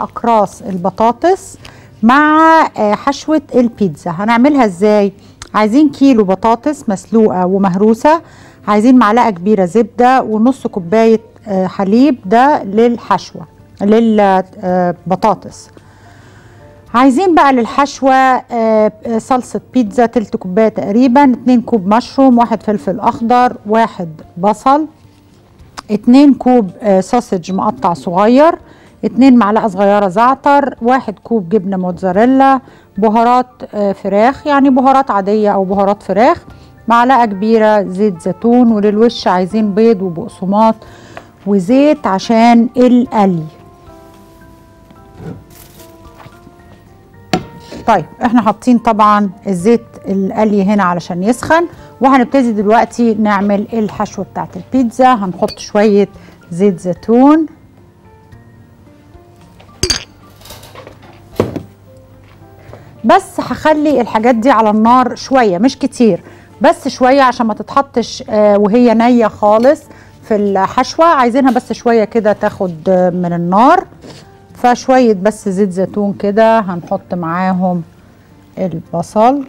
اقراص البطاطس مع آه، حشوه البيتزا هنعملها ازاي عايزين كيلو بطاطس مسلوقه ومهروسه عايزين معلقه كبيره زبده ونص كوبايه آه، حليب ده للحشوه للبطاطس عايزين بقى للحشوة آه، آه، صلصة بيتزا تلت كوباية تقريبا اتنين كوب مشروم واحد فلفل أخضر واحد بصل اتنين كوب آه، سوسج مقطع صغير اتنين معلقة صغيرة زعتر واحد كوب جبنة موتزاريلا بهارات آه، فراخ يعني بهارات عادية أو بهارات فراخ معلقة كبيرة زيت زيتون وللوش عايزين بيض وبقسماط وزيت عشان القلي طيب احنا حاطين طبعا الزيت القلي هنا علشان يسخن وهنبتدي دلوقتي نعمل الحشوه بتاعت البيتزا هنحط شويه زيت زيتون بس هخلي الحاجات دي على النار شويه مش كتير بس شويه عشان ما تتحطش آه، وهي نيه خالص في الحشوه عايزينها بس شويه كده تاخد آه، من النار فشويه بس زيت زيتون كده هنحط معاهم البصل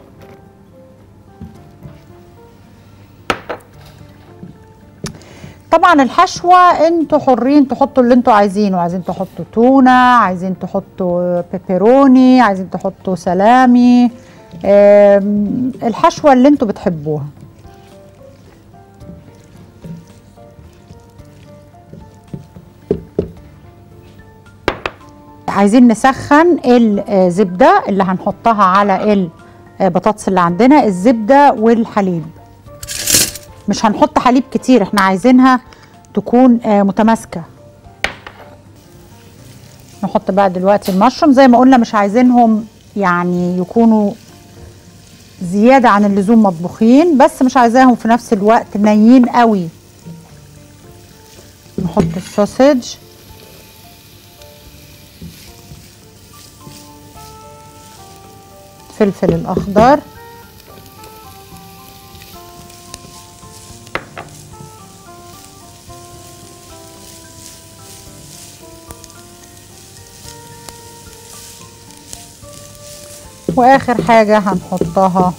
طبعا الحشوه انتوا حرين تحطوا اللي انتوا عايزينه عايزين تحطوا تونه عايزين تحطوا بيبروني عايزين تحطوا سلامي آم، الحشوه اللي انتوا بتحبوها عايزين نسخن الزبده اللي هنحطها على البطاطس اللي عندنا الزبده والحليب مش هنحط حليب كتير احنا عايزينها تكون آه، متماسكه نحط بقى دلوقتي المشروم زي ما قلنا مش عايزينهم يعني يكونوا زياده عن اللزوم مطبوخين بس مش عايزاهم في نفس الوقت نيين قوي نحط السوسج الفلفل الاخضر واخر حاجه هنحطها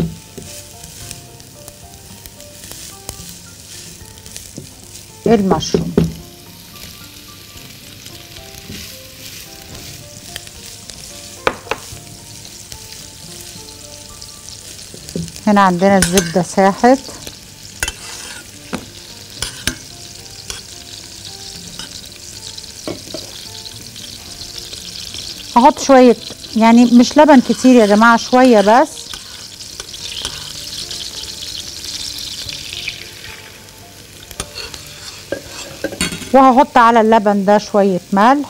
المشروم هنا عندنا الزبده ساحت هحط شويه يعني مش لبن كتير يا جماعه شويه بس وهحط على اللبن ده شويه ملح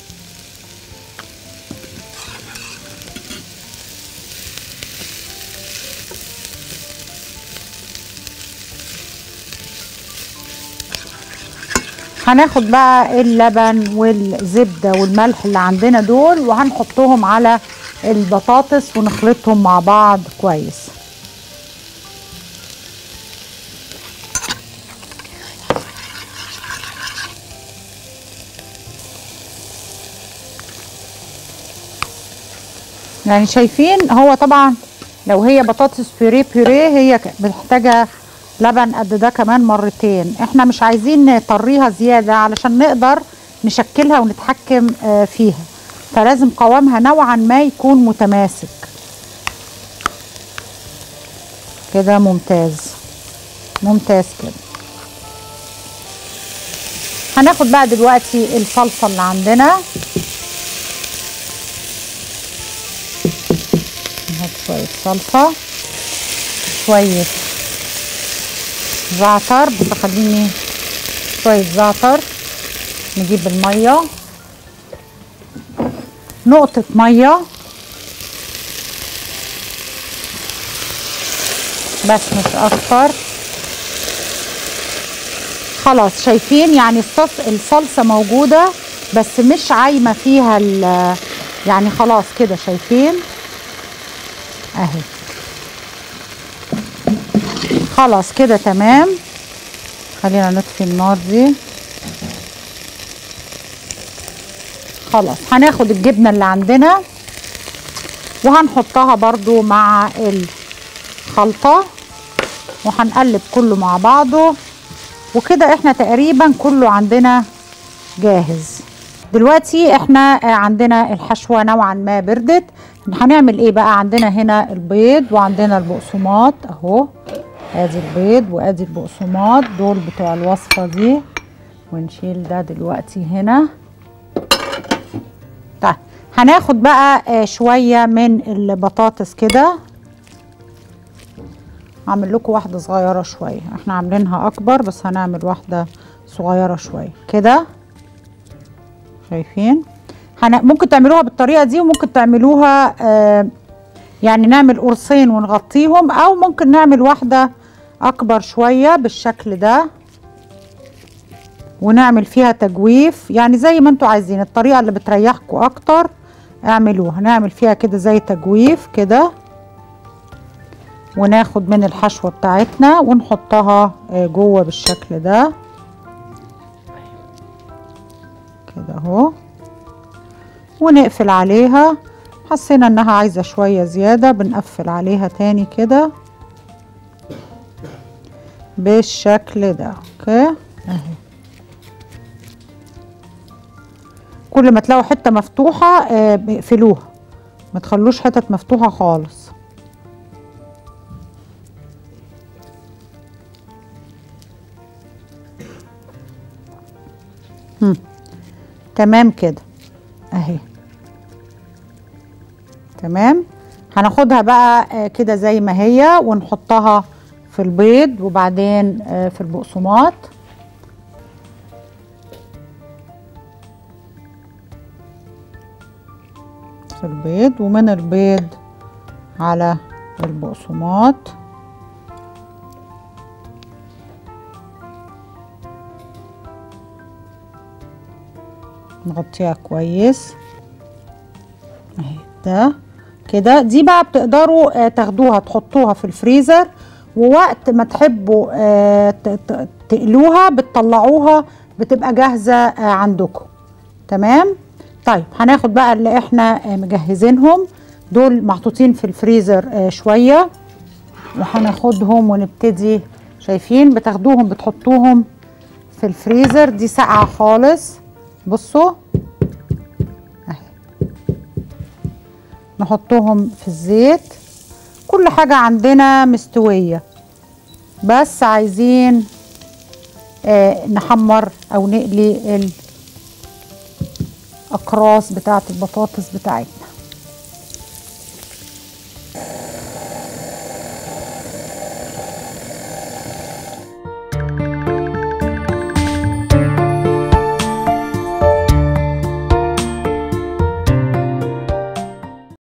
هناخد بقى اللبن والزبده والملح اللي عندنا دول وهنحطهم على البطاطس ونخلطهم مع بعض كويس يعني شايفين هو طبعا لو هي بطاطس بيوريه بيوريه هي ك- محتاجه لبن قد ده كمان مرتين احنا مش عايزين نطريها زياده علشان نقدر نشكلها ونتحكم آه، فيها فلازم قوامها نوعا ما يكون متماسك كده ممتاز ممتاز كده هناخد بقى دلوقتي الصلصه اللي عندنا نحط شويه صلصه شويه زعتر بس خليني شوية زعتر نجيب المية نقطة مية بس مش أكتر خلاص شايفين يعني الصوص الصلصة موجودة بس مش عايمة فيها ال- يعني خلاص كده شايفين اهي خلاص كده تمام خلينا نطفي النار دي خلاص هناخد الجبنه اللي عندنا وهنحطها برضو مع الخلطه وهنقلب كله مع بعضه وكده احنا تقريبا كله عندنا جاهز دلوقتي احنا عندنا الحشوه نوعا ما بردت هنعمل ايه بقى عندنا هنا البيض وعندنا البقسماط اهو ادي البيض وادي البقسماط دول بتوع الوصفه دي ونشيل ده دلوقتي هنا طيب هناخد بقى شويه من البطاطس كده هعمل لكم واحده صغيره شويه احنا عاملينها اكبر بس هنعمل واحده صغيره شويه كده شايفين هن... ممكن تعملوها بالطريقه دي وممكن تعملوها آه يعني نعمل قرصين ونغطيهم او ممكن نعمل واحده اكبر شويه بالشكل ده ونعمل فيها تجويف يعني زي ما انتوا عايزين الطريقه اللي بتريحكم اكتر اعملوها نعمل فيها كده زي تجويف كده وناخد من الحشوه بتاعتنا ونحطها جوه بالشكل ده كده اهو ونقفل عليها حسينا انها عايزه شويه زياده بنقفل عليها تاني كده بالشكل ده اوكي اهي كل ما تلاقوا حته مفتوحه اه اقفلوها ما تخلوش حتت مفتوحه خالص هم. تمام كده اهي تمام هناخدها بقى كده زي ما هي ونحطها في البيض وبعدين في البقسماط في البيض ومن البيض على البقسماط نغطيها كويس اهي ده كده دي بقى بتقدروا آه تاخدوها تحطوها في الفريزر ووقت ما تحبوا آه تقلوها بتطلعوها بتبقى جاهزة آه عندكم تمام طيب هناخد بقى اللي احنا مجهزينهم دول محطوطين في الفريزر شوية وهناخدهم ونبتدي شايفين بتاخدوهم بتحطوهم في الفريزر دي ساقعة خالص بصوا اهي نحطهم في الزيت كل حاجة عندنا مستوية بس عايزين آه نحمر او نقلي الاقراص بتاعة البطاطس بتاعتنا